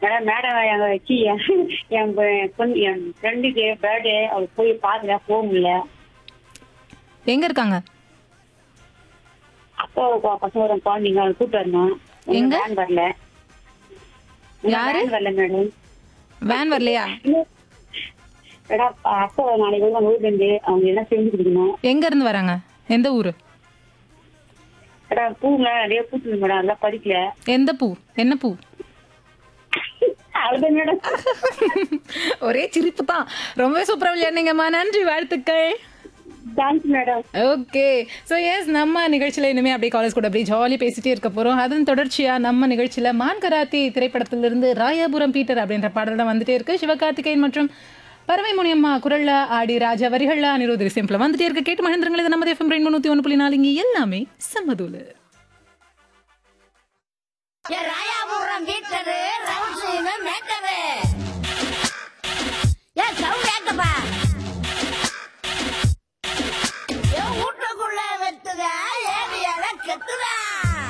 Madam madam எங்க வச்சு என் பொ- பொண்ணு என் ஃப்ரெண்டுக்கு பர்த்டே அவளுக்கு போய் பாத்துக்க போக முடியல எங்க இருக்காங்க அப்பா ப- பசங்க ஒரு குழந்தைங்க அவளை கூப்பிட்டு வரணும் எங்க? வேன் வரல உங்க யாரு? van வரல மேடம் வேன் வரலையா மேடம் அப்பா நாளைக்கு வந்து அவங்க ஊர்ல இருந்து அவங்க என்ன செஞ்சு கொடுக்கணும் எங்க இருந்து வராங்க எந்த ஊரு மேடம் பூங்க நிறைய பூத்துது மேடம் அதெல்லாம் பறிக்கல எந்த பூ என்ன பூ அவ்வளவுதான் மேடம் ஒரே சிரிப்பு தான் ரொம்பவே சூப்பரா விளையாடுனீங்கம்மா நன்றி வாழ்த்துக்கள் thanks madam okay so yes நம்ம நிகழ்ச்சியில் இனிமேல் அப்படியே காலேஜ் கூட அப்படியே ஜாலி பேசிட்டே இருக்க போகிறோம் அதன் தொடர்ச்சியாக நம்ம நிகழ்ச்சியில் மான் கராத்தி திரைப்படத்திலிருந்து ராயாபுரம் பீட்டர் அப்படின்ற பாடல் தான் வந்துட்டே இருக்கு சிவகார்த்திகேயன் மற்றும் பறவை முனியம்மா குரல்ல ஆடி ராஜா வரிகள்ல அனிருத் சிம்பிள் வந்துட்டே இருக்கு கேட்டு மகேந்திரங்கள் இது நம்ம எஃப்எம் ரெண்டு நூற்றி ஒன்று புள்ளி நாலு இங்கே எல்லாமே சம்மதூலு Yeah, Raya